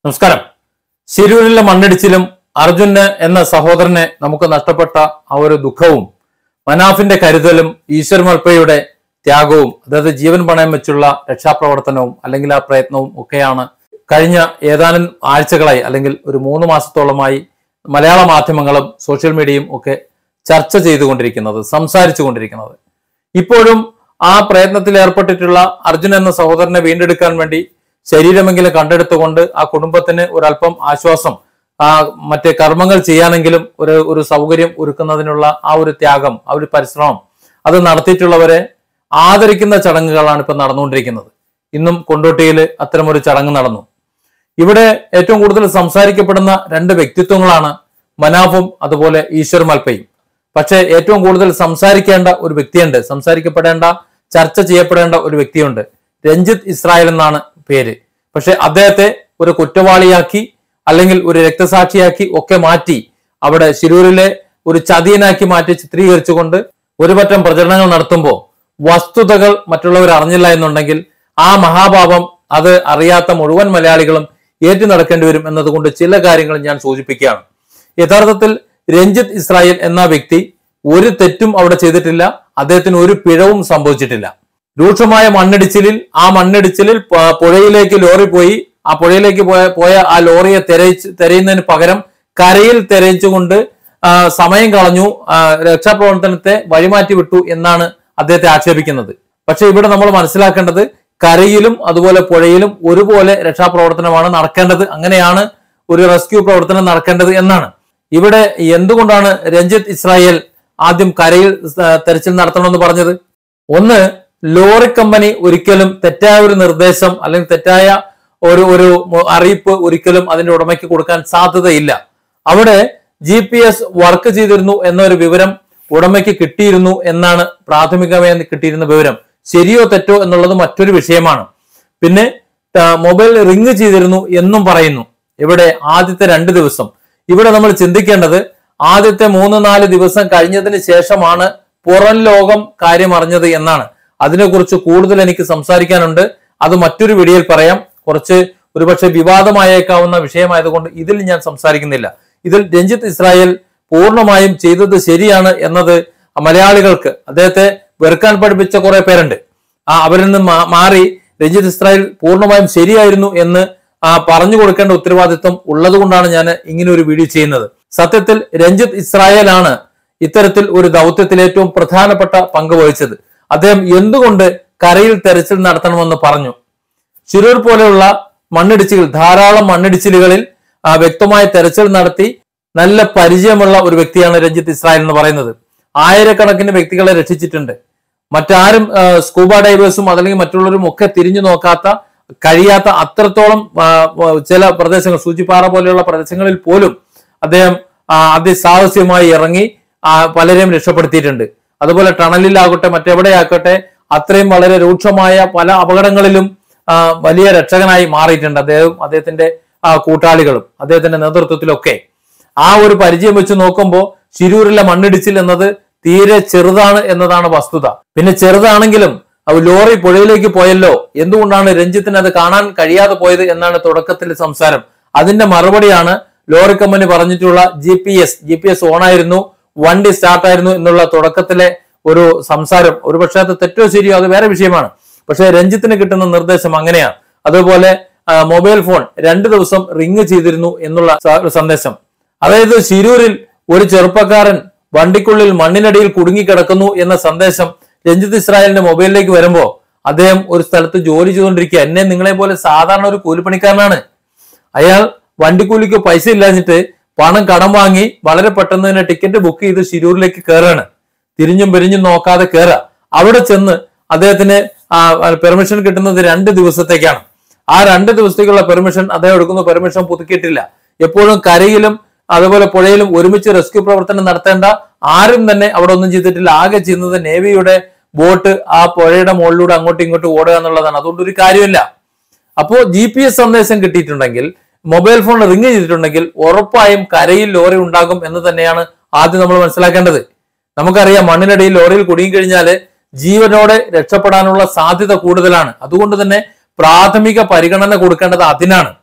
നമസ്കാരം ശിരൂരിലെ മണ്ണിടിച്ചിലും അർജുന് എന്ന സഹോദരനെ നമുക്ക് നഷ്ടപ്പെട്ട ആ ഒരു ദുഃഖവും മനാഫിന്റെ കരുതലും ഈശ്വർ മൽപ്പയുടെ ത്യാഗവും അതായത് ജീവൻ പണയം വെച്ചുള്ള രക്ഷാപ്രവർത്തനവും അല്ലെങ്കിൽ ആ പ്രയത്നവും ഒക്കെയാണ് കഴിഞ്ഞ ഏതാനും ആഴ്ചകളായി അല്ലെങ്കിൽ ഒരു മൂന്ന് മാസത്തോളമായി മലയാള മാധ്യമങ്ങളും സോഷ്യൽ മീഡിയയും ഒക്കെ ചർച്ച ചെയ്തുകൊണ്ടിരിക്കുന്നത് സംസാരിച്ചു കൊണ്ടിരിക്കുന്നത് ഇപ്പോഴും ആ പ്രയത്നത്തിൽ ഏർപ്പെട്ടിട്ടുള്ള അർജുൻ എന്ന സഹോദരനെ വീണ്ടെടുക്കാൻ വേണ്ടി ശരീരമെങ്കിലും കണ്ടെടുത്തുകൊണ്ട് ആ കുടുംബത്തിന് ഒരല്പം ആശ്വാസം ആ മറ്റേ കർമ്മങ്ങൾ ചെയ്യാനെങ്കിലും ഒരു ഒരു സൗകര്യം ഒരുക്കുന്നതിനുള്ള ആ ഒരു ത്യാഗം ആ ഒരു പരിശ്രമം അത് നടത്തിയിട്ടുള്ളവരെ ആദരിക്കുന്ന ചടങ്ങുകളാണ് ഇപ്പൊ നടന്നുകൊണ്ടിരിക്കുന്നത് ഇന്നും കൊണ്ടോട്ടിയിൽ അത്തരമൊരു ചടങ്ങ് നടന്നു ഇവിടെ ഏറ്റവും കൂടുതൽ സംസാരിക്കപ്പെടുന്ന രണ്ട് വ്യക്തിത്വങ്ങളാണ് മനാഫും അതുപോലെ ഈശ്വർ മൽപ്പയും പക്ഷേ ഏറ്റവും കൂടുതൽ സംസാരിക്കേണ്ട ഒരു വ്യക്തിയുണ്ട് സംസാരിക്കപ്പെടേണ്ട ചർച്ച ചെയ്യപ്പെടേണ്ട ഒരു വ്യക്തിയുണ്ട് രഞ്ജിത്ത് ഇസ്രായേൽ എന്നാണ് പേര് പക്ഷെ അദ്ദേഹത്തെ ഒരു കുറ്റവാളിയാക്കി അല്ലെങ്കിൽ ഒരു രക്തസാക്ഷിയാക്കി ഒക്കെ മാറ്റി അവിടെ ശിരൂരിലെ ഒരു ചതിയനാക്കി മാറ്റി ചിത്രീകരിച്ചുകൊണ്ട് ഒരു പറ്റം പ്രചരണങ്ങൾ നടത്തുമ്പോൾ വസ്തുതകൾ മറ്റുള്ളവർ അറിഞ്ഞില്ല എന്നുണ്ടെങ്കിൽ ആ മഹാപാപം അത് അറിയാത്ത മുഴുവൻ മലയാളികളും ഏറ്റു നടക്കേണ്ടി വരും എന്നതുകൊണ്ട് ചില കാര്യങ്ങൾ ഞാൻ സൂചിപ്പിക്കുകയാണ് യഥാർത്ഥത്തിൽ രഞ്ജിത്ത് ഇസ്രായേൽ എന്ന വ്യക്തി ഒരു തെറ്റും അവിടെ ചെയ്തിട്ടില്ല അദ്ദേഹത്തിന് ഒരു പിഴവും സംഭവിച്ചിട്ടില്ല രൂക്ഷമായ മണ്ണിടിച്ചിലിൽ ആ മണ്ണിടിച്ചിലിൽ പ- പുഴയിലേക്ക് ലോറി പോയി ആ പുഴയിലേക്ക് പോയ പോയ ആ ലോറിയെ തെരയിച്ച് തെരയുന്നതിന് പകരം കരയിൽ തെരയിച്ചുകൊണ്ട് ആ, സമയം കളഞ്ഞു ആ, രക്ഷാപ്രവർത്തനത്തെ വഴിമാറ്റി വിട്ടു എന്നാണ് അദ്ദേഹത്തെ ആക്ഷേപിക്കുന്നത് പക്ഷെ ഇവിടെ നമ്മൾ മനസ്സിലാക്കേണ്ടത് കരയിലും അതുപോലെ പുഴയിലും ഒരുപോലെ രക്ഷാപ്രവർത്തനമാണ് നടക്കേണ്ടത് അങ്ങനെയാണ് ഒരു റെസ്ക്യൂ പ്രവർത്തനം നടക്കേണ്ടത് എന്നാണ് ഇവിടെ എന്തുകൊണ്ടാണ് രഞ്ജിത്ത് ഇസ്രായേൽ ആദ്യം കരയിൽ ആ, തെരച്ചിൽ നടത്തണമെന്ന് പറഞ്ഞത് ഒന്ന് ലോറി കമ്പനി ഒരിക്കലും തെറ്റായ ഒരു നിർദ്ദേശം അല്ലെങ്കിൽ തെറ്റായ ഒരു ഒരു മു- അറിയിപ്പ് ഒരിക്കലും അതിന്റെ ഉടമയ്ക്ക് കൊടുക്കാൻ സാധ്യതയില്ല അവിടെ ജി പി എസ് വർക്ക് ചെയ്തിരുന്നു എന്നൊരു വിവരം ഉടമയ്ക്ക് കിട്ടിയിരുന്നു എന്നാണ് പ്രാഥമികമായി കിട്ടിയിരുന്ന വിവരം ശരിയോ തെറ്റോ എന്നുള്ളത് മറ്റൊരു വിഷയമാണ് പിന്നെ ആ, മൊബൈൽ റിങ് ചെയ്തിരുന്നു എന്നും പറയുന്നു ഇവിടെ ആദ്യത്തെ രണ്ട് ദിവസം ഇവിടെ നമ്മൾ ചിന്തിക്കേണ്ടത് ആദ്യത്തെ മൂന്ന് നാല് ദിവസം കഴിഞ്ഞതിന് ശേഷമാണ് പുറം ലോകം കാര്യം അറിഞ്ഞത് എന്നാണ് അതിനെക്കുറിച്ച് കൂടുതൽ എനിക്ക് സംസാരിക്കാനുണ്ട് അത് മറ്റൊരു വീഡിയോയിൽ പറയാം കുറച്ച് ഒരുപക്ഷെ വിവാദമായേക്കാവുന്ന വിഷയമായതുകൊണ്ട് ഇതിൽ ഞാൻ സംസാരിക്കുന്നില്ല ഇതിൽ രഞ്ജിത്ത് ഇസ്രായേൽ പൂർണ്ണമായും ചെയ്തത് ശരിയാണ് എന്നത് മലയാളികൾക്ക് അദ്ദേഹത്തെ വെറുക്കാൻ പഠിപ്പിച്ച കുറെ പേരുണ്ട് ആ അവരിൽ നിന്ന് മാ- മാറി രഞ്ജിത്ത് ഇസ്രായേൽ പൂർണ്ണമായും ശരിയായിരുന്നു എന്ന് ആ പറഞ്ഞു കൊടുക്കേണ്ട ഉത്തരവാദിത്വം ഉള്ളത് കൊണ്ടാണ് ഞാൻ ഇങ്ങനെ ഒരു വീഡിയോ ചെയ്യുന്നത് സത്യത്തിൽ രഞ്ജിത്ത് ഇസ്രായേലാണ് ഇത്തരത്തിൽ ഒരു ദൗത്യത്തിൽ ഏറ്റവും പ്രധാനപ്പെട്ട പങ്ക് വഹിച്ചത് അദ്ദേഹം എന്തുകൊണ്ട് കരയിൽ തെരച്ചിൽ നടത്തണമെന്ന് പറഞ്ഞു ശിരൂർ പോലെയുള്ള മണ്ണിടിച്ചിലുകൾ ധാരാളം മണ്ണിടിച്ചിലുകളിൽ ആ, വ്യക്തമായ തെരച്ചിൽ നടത്തി നല്ല പരിചയമുള്ള ഒരു വ്യക്തിയാണ് രഞ്ജിത്ത് ഇസ്രായേൽ എന്ന് പറയുന്നത് ആയിരക്കണക്കിന് വ്യക്തികളെ രക്ഷിച്ചിട്ടുണ്ട് മറ്റാരും ആ, സ്കൂബ ഡൈവേഴ്സും അതല്ലെങ്കിൽ മറ്റുള്ളവരും ഒക്കെ തിരിഞ്ഞു നോക്കാത്ത കഴിയാത്ത അത്രത്തോളം ആ, ആ, ചില പ്രദേശങ്ങൾ സൂചിപ്പാറ പോലെയുള്ള പ്രദേശങ്ങളിൽ പോലും അദ്ദേഹം ആ, അതിസാഹസ്യമായി ഇറങ്ങി ആ, പലരെയും രക്ഷപ്പെടുത്തിയിട്ടുണ്ട് അതുപോലെ ടണലിലാകട്ടെ മറ്റെവിടെയാക്കട്ടെ അത്രയും വളരെ രൂക്ഷമായ പല അപകടങ്ങളിലും ആ, വലിയ രക്ഷകനായി മാറിയിട്ടുണ്ട് അദ്ദേഹം അദ്ദേഹത്തിന്റെ ആ, കൂട്ടാളികളും അദ്ദേഹത്തിന്റെ നേതൃത്വത്തിലൊക്കെ ആ ഒരു പരിചയം വെച്ച് നോക്കുമ്പോൾ ശിരൂരിലെ മണ്ണിടിച്ചിൽ എന്നത് തീരെ ചെറുതാണ് എന്നതാണ് വസ്തുത പിന്നെ ചെറുതാണെങ്കിലും അവ ലോറി പുഴയിലേക്ക് പോയല്ലോ എന്തുകൊണ്ടാണ് രഞ്ജിത്തിന് അത് കാണാൻ കഴിയാതെ പോയത് എന്നാണ് തുടക്കത്തിൽ സംസാരം അതിന്റെ മറുപടിയാണ് ലോറി കമ്പനി പറഞ്ഞിട്ടുള്ള G P S G P S ഓണായിരുന്നു വണ്ടി സ്റ്റാർട്ടായിരുന്നു എന്നുള്ള തുടക്കത്തിലെ ഒരു സംസാരം ഒരുപക്ഷെ അത് തെറ്റോ ശരിയോ അത് വേറെ വിഷയമാണ് പക്ഷെ രഞ്ജിത്തിന് കിട്ടുന്ന നിർദ്ദേശം അങ്ങനെയാണ് അതുപോലെ ആ, മൊബൈൽ ഫോൺ രണ്ടു ദിവസം റിങ് ചെയ്തിരുന്നു എന്നുള്ള സ- ഒരു സന്ദേശം അതായത് ശിരൂരിൽ ഒരു ചെറുപ്പക്കാരൻ വണ്ടിക്കുള്ളിൽ മണ്ണിനടിയിൽ കുടുങ്ങിക്കിടക്കുന്നു എന്ന സന്ദേശം രഞ്ജിത്ത് ഇസ്രായേലിന്റെ മൊബൈലിലേക്ക് വരുമ്പോ അദ്ദേഹം ഒരു സ്ഥലത്ത് ജോലി ചെയ്തുകൊണ്ടിരിക്കുക എന്നെ നിങ്ങളെ പോലെ സാധാരണ ഒരു കൂലിപ്പണിക്കാരനാണ് അയാൾ വണ്ടിക്കൂലിക്ക് പൈസ ഇല്ലാഞ്ഞിട്ട് പണം കടം വാങ്ങി വളരെ പെട്ടെന്ന് തന്നെ ടിക്കറ്റ് ബുക്ക് ചെയ്ത് ശിരൂരിലേക്ക് കയറാണ് തിരിഞ്ഞും പെരിഞ്ഞും നോക്കാതെ കയറുക അവിടെ ചെന്ന് അദ്ദേഹത്തിന് പെർമിഷൻ കിട്ടുന്നത് രണ്ട് ദിവസത്തേക്കാണ് ആ രണ്ട് ദിവസത്തേക്കുള്ള പെർമിഷൻ അദ്ദേഹം എടുക്കുന്ന പെർമിഷൻ പുതുക്കിയിട്ടില്ല എപ്പോഴും കരയിലും അതുപോലെ പുഴയിലും ഒരുമിച്ച് റെസ്ക്യൂ പ്രവർത്തനം നടത്തേണ്ട ആരും തന്നെ അവിടെ ഒന്നും ചെയ്തിട്ടില്ല ആകെ ചെയ്യുന്നത് നേവിയുടെ ബോട്ട് ആ പുഴയുടെ മുകളിലൂടെ അങ്ങോട്ടും ഇങ്ങോട്ടും ഓടുക എന്നുള്ളതാണ് അതുകൊണ്ട് ഒരു കാര്യമില്ല അപ്പോ ജി പി എസ് സന്ദേശം കിട്ടിയിട്ടുണ്ടെങ്കിൽ മൊബൈൽ ഫോൺ റിങ് ചെയ്തിട്ടുണ്ടെങ്കിൽ ഉറപ്പായും കരയിൽ ലോറി ഉണ്ടാകും എന്ന് തന്നെയാണ് ആദ്യം നമ്മൾ മനസ്സിലാക്കേണ്ടത് നമുക്കറിയാം മണ്ണിനടിയിൽ ലോറിയിൽ കുടുങ്ങിക്കഴിഞ്ഞാല് ജീവനോടെ രക്ഷപ്പെടാനുള്ള സാധ്യത കൂടുതലാണ് അതുകൊണ്ട് തന്നെ പ്രാഥമിക പരിഗണന കൊടുക്കേണ്ടത് അതിനാണ്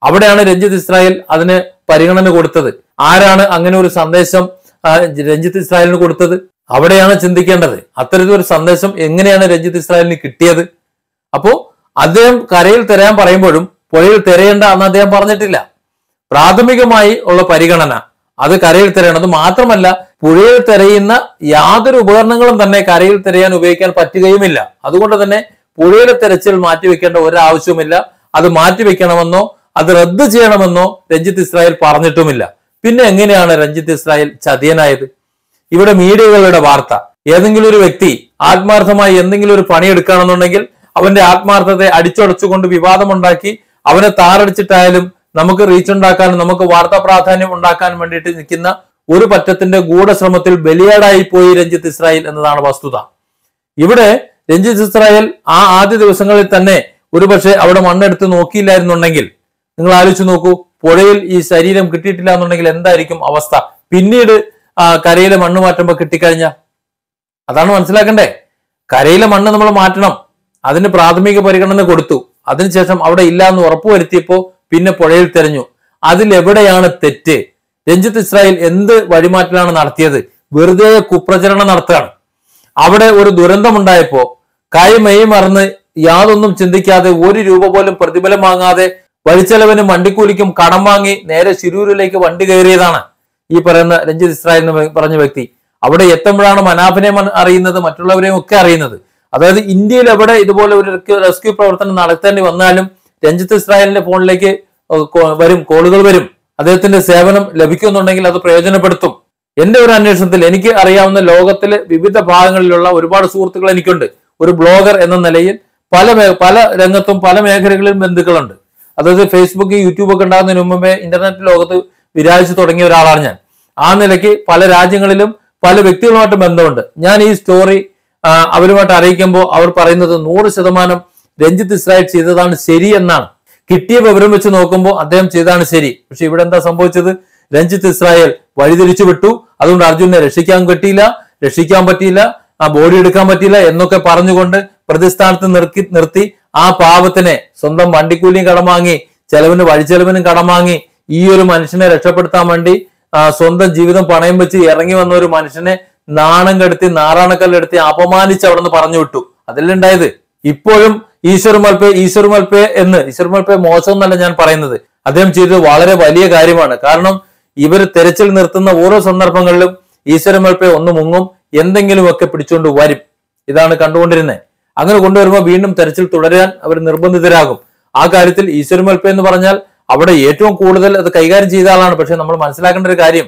അവിടെയാണ് രഞ്ജിത്ത് ഇസ്രായേൽ അതിന് പരിഗണന കൊടുത്തത് ആരാണ് അങ്ങനെ ഒരു സന്ദേശം ആ, രഞ്ജിത്ത് ഇസ്രായേലിന് കൊടുത്തത് അവിടെയാണ് ചിന്തിക്കേണ്ടത് അത്തരത്തിലൊരു സന്ദേശം എങ്ങനെയാണ് രഞ്ജിത്ത് ഇസ്രായേലിന് കിട്ടിയത് അപ്പോ അദ്ദേഹം കരയിൽ തിരയാൻ പറയുമ്പോഴും പുഴയിൽ തിരയേണ്ട എന്ന് അദ്ദേഹം പറഞ്ഞിട്ടില്ല പ്രാഥമികമായി ഉള്ള പരിഗണന അത് കരയിൽ തിരയണം അത് മാത്രമല്ല പുഴയിൽ തിരയുന്ന യാതൊരു ഉപകരണങ്ങളും തന്നെ കരയിൽ തിരയാൻ ഉപയോഗിക്കാൻ പറ്റുകയുമില്ല അതുകൊണ്ട് തന്നെ പുഴയിലെ തെരച്ചിൽ മാറ്റിവെക്കേണ്ട ഒരാവശ്യവുമില്ല അത് മാറ്റിവെക്കണമെന്നോ അത് റദ്ദ് ചെയ്യണമെന്നോ രഞ്ജിത്ത് ഇസ്രായേൽ പറഞ്ഞിട്ടുമില്ല പിന്നെ എങ്ങനെയാണ് രഞ്ജിത്ത് ഇസ്രായേൽ ചതിയനായത് ഇവിടെ മീഡിയകളുടെ വാർത്ത ഏതെങ്കിലും ഒരു വ്യക്തി ആത്മാർത്ഥമായി എന്തെങ്കിലും ഒരു പണി എടുക്കുകയാണെന്നുണ്ടെങ്കിൽ അവന്റെ ആത്മാർത്ഥത്തെ അടിച്ചൊടച്ചുകൊണ്ട് വിവാദമുണ്ടാക്കി അവനെ താറടിച്ചിട്ടായാലും നമുക്ക് റീച്ച് ഉണ്ടാക്കാനും നമുക്ക് വാർത്താ പ്രാധാന്യം ഉണ്ടാക്കാൻ വേണ്ടിയിട്ട് നിൽക്കുന്ന ഒരു പറ്റത്തിന്റെ ഗൂഢശ്രമത്തിൽ ബലിയാടായി പോയി രഞ്ജിത്ത് ഇസ്രായേൽ എന്നതാണ് വസ്തുത ഇവിടെ രഞ്ജിത്ത് ഇസ്രായേൽ ആ ആദ്യ ദിവസങ്ങളിൽ തന്നെ ഒരുപക്ഷെ അവിടെ മണ്ണെടുത്ത് നോക്കിയില്ലായിരുന്നുണ്ടെങ്കിൽ നിങ്ങൾ ആലോചിച്ച് നോക്കൂ പുഴയിൽ ഈ ശരീരം കിട്ടിയിട്ടില്ല എന്നുണ്ടെങ്കിൽ എന്തായിരിക്കും അവസ്ഥ പിന്നീട് ആ കരയിലെ മണ്ണ് മാറ്റുമ്പോൾ കിട്ടിക്കഴിഞ്ഞ അതാണ് മനസ്സിലാക്കണ്ടേ കരയിലെ മണ്ണ് നമ്മൾ മാറ്റണം അതിന് പ്രാഥമിക പരിഗണന കൊടുത്തു അതിനുശേഷം അവിടെ ഇല്ല എന്ന് ഉറപ്പുവരുത്തിയപ്പോ പിന്നെ പുഴയിൽ തെരഞ്ഞു അതിലെവിടെയാണ് തെറ്റ് രഞ്ജിത്ത് ഇസ്രായേൽ എന്ത് വഴിമാറ്റലാണ് നടത്തിയത് വെറുതെ കുപ്രചരണം നടത്തുകയാണ് അവിടെ ഒരു ദുരന്തമുണ്ടായപ്പോ കൈമയും മറന്ന് യാതൊന്നും ചിന്തിക്കാതെ ഒരു രൂപ പോലും പ്രതിഫലം വാങ്ങാതെ വഴിച്ചെലവിനും വണ്ടിക്കൂലിക്കും കടം വാങ്ങി നേരെ ശിരൂരിലേക്ക് വണ്ടി കയറിയതാണ് ഈ പറയുന്ന രഞ്ജിത്ത് ഇസ്രായേൽ എന്ന് പറഞ്ഞ വ്യക്തി അവിടെ എത്തുമ്പോഴാണ് മനാഫിനെ മൻ- അറിയുന്നത് മറ്റുള്ളവരെയും ഒക്കെ അറിയുന്നത് അതായത് ഇന്ത്യയിൽ എവിടെ ഇതുപോലെ ഒരു റെസ്ക്യൂ റെസ്ക്യൂ പ്രവർത്തനം നടത്തേണ്ടി വന്നാലും രഞ്ജിത്ത് ഇസ്രായേലിന്റെ ഫോണിലേക്ക് ഏഹ് കോ- വരും കോളുകൾ വരും അദ്ദേഹത്തിന്റെ സേവനം ലഭിക്കുന്നുണ്ടെങ്കിൽ അത് പ്രയോജനപ്പെടുത്തും എന്റെ ഒരു അന്വേഷണത്തിൽ എനിക്ക് അറിയാവുന്ന ലോകത്തിലെ വിവിധ ഭാഗങ്ങളിലുള്ള ഒരുപാട് സുഹൃത്തുക്കൾ എനിക്കുണ്ട് ഒരു ബ്ലോഗർ എന്ന നിലയിൽ പല മേ- പല രംഗത്തും പല മേഖലകളിലും ബന്ധുക്കളുണ്ട് അതായത് ഫേസ്ബുക്ക് യൂട്യൂബ് ഒക്കെ ഉണ്ടാകുന്നതിന് മുമ്പേ ഇന്റർനെറ്റ് ലോകത്ത് വിരാജിച്ചു തുടങ്ങിയ ഒരാളാണ് ഞാൻ ആ നിലയ്ക്ക് പല രാജ്യങ്ങളിലും പല വ്യക്തികളുമായിട്ട് ബന്ധമുണ്ട് ഞാൻ ഈ സ്റ്റോറി ആ, അവരുമായിട്ട് അറിയിക്കുമ്പോൾ അവർ പറയുന്നത് നൂറ് ശതമാനം രഞ്ജിത്ത് ഇസ്രായേൽ ചെയ്തതാണ് ശരി എന്നാണ് കിട്ടിയ വിവരം വെച്ച് നോക്കുമ്പോൾ അദ്ദേഹം ചെയ്തതാണ് ശരി പക്ഷെ ഇവിടെ എന്താ സംഭവിച്ചത് രഞ്ജിത്ത് ഇസ്രായേൽ വഴിതിരിച്ചു വിട്ടു അതുകൊണ്ട് അർജുനെ രക്ഷിക്കാൻ പറ്റിയില്ല രക്ഷിക്കാൻ പറ്റിയില്ല ആ ബോഡി എടുക്കാൻ പറ്റിയില്ല എന്നൊക്കെ പറഞ്ഞുകൊണ്ട് പ്രതിസ്ഥാനത്ത് നിർത്തി നിർത്തി ആ പാവത്തിനെ സ്വന്തം വണ്ടിക്കൂലിയും കടം വാങ്ങി ചെലവിന് വഴിച്ചെലവിനും കടം വാങ്ങി ഈ ഒരു മനുഷ്യനെ രക്ഷപ്പെടുത്താൻ വേണ്ടി ആ, സ്വന്തം ജീവിതം പണയം വെച്ച് ഇറങ്ങി വന്ന ഒരു മനുഷ്യനെ നാണം കെടുത്തി നാറാണക്കല്ലെടുത്തി അപമാനിച്ച് അവിടെ നിന്ന് പറഞ്ഞു വിട്ടു അതല്ലേ ഉണ്ടായത് ഇപ്പോഴും ഈശ്വർ മൽപ്പെ ഈശ്വർ മൽപ്പെ എന്ന് ഈശ്വർ മൽപ്പെ മോശം എന്നല്ല ഞാൻ പറയുന്നത് അദ്ദേഹം ചെയ്തത് വളരെ വലിയ കാര്യമാണ് കാരണം ഇവർ തെരച്ചിൽ നിർത്തുന്ന ഓരോ സന്ദർഭങ്ങളിലും ഈശ്വര മൽപ്പെ ഒന്ന് മുങ്ങും എന്തെങ്കിലുമൊക്കെ പിടിച്ചുകൊണ്ട് വരും ഇതാണ് കണ്ടുകൊണ്ടിരുന്നത് അങ്ങനെ കൊണ്ടുവരുമ്പോൾ വീണ്ടും തെരച്ചിൽ തുടരാൻ അവർ നിർബന്ധിതരാകും ആ കാര്യത്തിൽ ഈശ്വര മൽപ്പെ എന്ന് പറഞ്ഞാൽ അവിടെ ഏറ്റവും കൂടുതൽ അത് കൈകാര്യം ചെയ്ത ആളാണ് പക്ഷെ നമ്മൾ മനസ്സിലാക്കേണ്ട ഒരു കാര്യം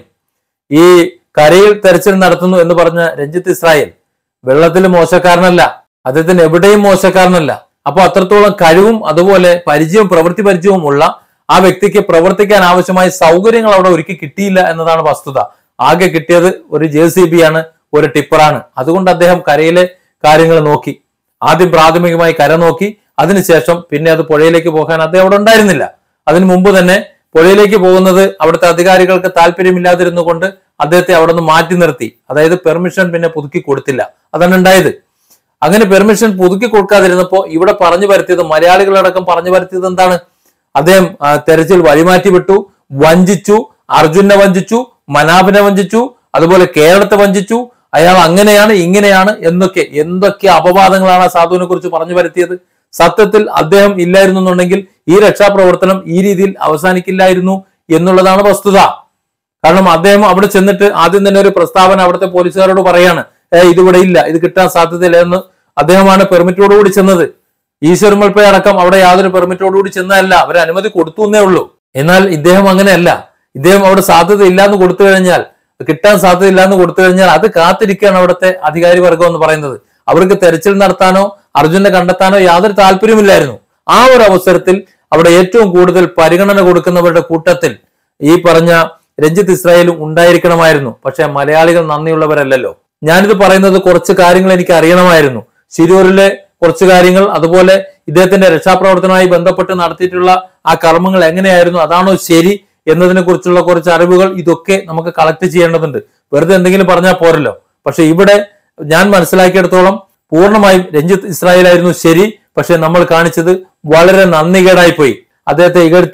ഈ കരയിൽ തെരച്ചിൽ നടത്തുന്നു എന്ന് പറഞ്ഞ രഞ്ജിത്ത് ഇസ്രായേൽ വെള്ളത്തിൽ മോശക്കാരനല്ല അദ്ദേഹത്തിന് എവിടെയും മോശക്കാരനല്ല അപ്പൊ അത്രത്തോളം കഴിവും അതുപോലെ പരിചയവും പ്രവൃത്തി പരിചയവും ഉള്ള ആ വ്യക്തിക്ക് പ്രവർത്തിക്കാൻ ആവശ്യമായ സൗകര്യങ്ങൾ അവിടെ ഒരുക്കി കിട്ടിയില്ല എന്നതാണ് വസ്തുത ആകെ കിട്ടിയത് ഒരു ജെ സി ബി ആണ് ഒരു ടിപ്പറാണ് അതുകൊണ്ട് അദ്ദേഹം കരയിലെ കാര്യങ്ങൾ നോക്കി ആദ്യം പ്രാഥമികമായി കര നോക്കി അതിനുശേഷം പിന്നെ അത് പുഴയിലേക്ക് പോകാൻ അദ്ദേഹം അവിടെ ഉണ്ടായിരുന്നില്ല അതിനു മുമ്പ് തന്നെ പുഴയിലേക്ക് പോകുന്നത് അവിടുത്തെ അധികാരികൾക്ക് താല്പര്യമില്ലാതിരുന്നു കൊണ്ട് അദ്ദേഹത്തെ അവിടെ നിന്ന് മാറ്റി നിർത്തി അതായത് പെർമിഷൻ പിന്നെ പുതുക്കി കൊടുത്തില്ല അതാണ് ഉണ്ടായത് അങ്ങനെ പെർമിഷൻ പുതുക്കി കൊടുക്കാതിരുന്നപ്പോ ഇവിടെ പറഞ്ഞു വരുത്തിയത് മലയാളികളടക്കം പറഞ്ഞു വരുത്തിയത് എന്താണ് അദ്ദേഹം ആ, തെരച്ചിൽ വഴിമാറ്റി വിട്ടു വഞ്ചിച്ചു അർജുനെ വഞ്ചിച്ചു മനാബിനെ വഞ്ചിച്ചു അതുപോലെ കേരളത്തെ വഞ്ചിച്ചു അയാൾ അങ്ങനെയാണ് ഇങ്ങനെയാണ് എന്നൊക്കെ എന്തൊക്കെ അപവാദങ്ങളാണ് ആ സാധുവിനെ കുറിച്ച് പറഞ്ഞു വരുത്തിയത് സത്യത്തിൽ അദ്ദേഹം ഇല്ലായിരുന്നു എന്നുണ്ടെങ്കിൽ ഈ രക്ഷാപ്രവർത്തനം ഈ രീതിയിൽ അവസാനിക്കില്ലായിരുന്നു എന്നുള്ളതാണ് വസ്തുത കാരണം അദ്ദേഹം അവിടെ ചെന്നിട്ട് ആദ്യം തന്നെ ഒരു പ്രസ്താവന അവിടുത്തെ പോലീസുകാരോട് പറയാണ് ഏ ഇതിവിടെ ഇല്ല ഇത് കിട്ടാൻ സാധ്യതയില്ല എന്ന് അദ്ദേഹമാണ് പെർമിറ്റോടുകൂടി ചെന്നത് ഈശ്വർ മൽപ്പ അടക്കം അവിടെ യാതൊരു പെർമിറ്റോടുകൂടി ചെന്നതല്ല അവർ അനുമതി കൊടുത്തു എന്നേ ഉള്ളൂ എന്നാൽ ഇദ്ദേഹം അങ്ങനെയല്ല ഇദ്ദേഹം അവിടെ സാധ്യത ഇല്ലാന്ന് കൊടുത്തു കഴിഞ്ഞാൽ കിട്ടാൻ സാധ്യത ഇല്ലാന്ന് കൊടുത്തു കഴിഞ്ഞാൽ അത് കാത്തിരിക്കുകയാണ് അവിടുത്തെ അധികാരി വർഗം എന്ന് പറയുന്നത് അവർക്ക് തെരച്ചിൽ നടത്താനോ അർജുനെ കണ്ടെത്താനോ യാതൊരു താല്പര്യമില്ലായിരുന്നു ആ ഒരു അവസരത്തിൽ അവിടെ ഏറ്റവും കൂടുതൽ പരിഗണന കൊടുക്കുന്നവരുടെ കൂട്ടത്തിൽ ഈ പറഞ്ഞ രഞ്ജിത്ത് ഇസ്രായേലും ഉണ്ടായിരിക്കണമായിരുന്നു പക്ഷെ മലയാളികൾ നന്ദിയുള്ളവരല്ലല്ലോ ഞാനിത് പറയുന്നത് കുറച്ച് കാര്യങ്ങൾ എനിക്ക് അറിയണമായിരുന്നു ശിരൂരിലെ കുറച്ച് കാര്യങ്ങൾ അതുപോലെ ഇദ്ദേഹത്തിന്റെ രക്ഷാപ്രവർത്തനവുമായി ബന്ധപ്പെട്ട് നടത്തിയിട്ടുള്ള ആ കർമ്മങ്ങൾ എങ്ങനെയായിരുന്നു അതാണോ ശരി എന്നതിനെ കുറിച്ചുള്ള കുറച്ച് അറിവുകൾ ഇതൊക്കെ നമുക്ക് കളക്ട് ചെയ്യേണ്ടതുണ്ട് വെറുതെ എന്തെങ്കിലും പറഞ്ഞാൽ പോരല്ലോ പക്ഷെ ഇവിടെ ഞാൻ മനസ്സിലാക്കിയെടുത്തോളം പൂർണ്ണമായും രഞ്ജിത്ത് ഇസ്രായേൽ ആയിരുന്നു ശരി പക്ഷെ നമ്മൾ കാണിച്ചത് വളരെ നന്ദികേടായി പോയി അദ്ദേഹത്തെ ഇകഴ്ത്തുകയും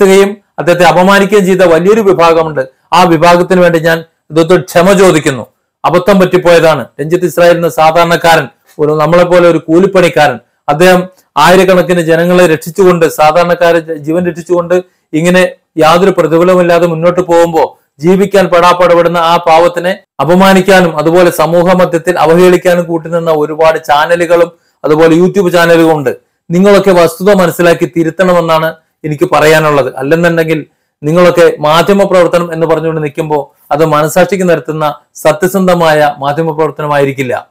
അദ്ദേഹത്തെ അപമാനിക്കുകയും ചെയ്ത വലിയൊരു വിഭാഗമുണ്ട് ആ വിഭാഗത്തിന് വേണ്ടി ഞാൻ ഇദ്ദേഹത്തോട് ക്ഷമ ചോദിക്കുന്നു അബദ്ധം പറ്റിപ്പോയതാണ് രഞ്ജിത്ത് ഇസ്രായേൽ എന്ന സാധാരണക്കാരൻ ഒരു നമ്മളെ പോലെ ഒരു കൂലിപ്പണിക്കാരൻ അദ്ദേഹം ആയിരക്കണക്കിന് ജനങ്ങളെ രക്ഷിച്ചുകൊണ്ട് സാധാരണക്കാരെ ജീവൻ രക്ഷിച്ചുകൊണ്ട് ഇങ്ങനെ യാതൊരു പ്രതിഫലമില്ലാതെ മുന്നോട്ട് പോകുമ്പോൾ ജീവിക്കാൻ പെടാപ്പാടുപെടുന്ന ആ പാവത്തിനെ അപമാനിക്കാനും അതുപോലെ സമൂഹ മധ്യത്തിൽ അവഹേളിക്കാനും കൂട്ടുനിന്ന ഒരുപാട് ചാനലുകളും അതുപോലെ യൂട്യൂബ് ചാനലുകളും ഉണ്ട് നിങ്ങളൊക്കെ വസ്തുത മനസ്സിലാക്കി തിരുത്തണമെന്നാണ് എനിക്ക് പറയാനുള്ളത് അല്ലെന്നുണ്ടെങ്കിൽ നിങ്ങളൊക്കെ മാധ്യമ പ്രവർത്തനം എന്ന് പറഞ്ഞുകൊണ്ട് നിൽക്കുമ്പോൾ അത് മനസാക്ഷിക്ക് നിരത്തുന്ന സത്യസന്ധമായ മാധ്യമ പ്രവർത്തനമായിരിക്കില്ല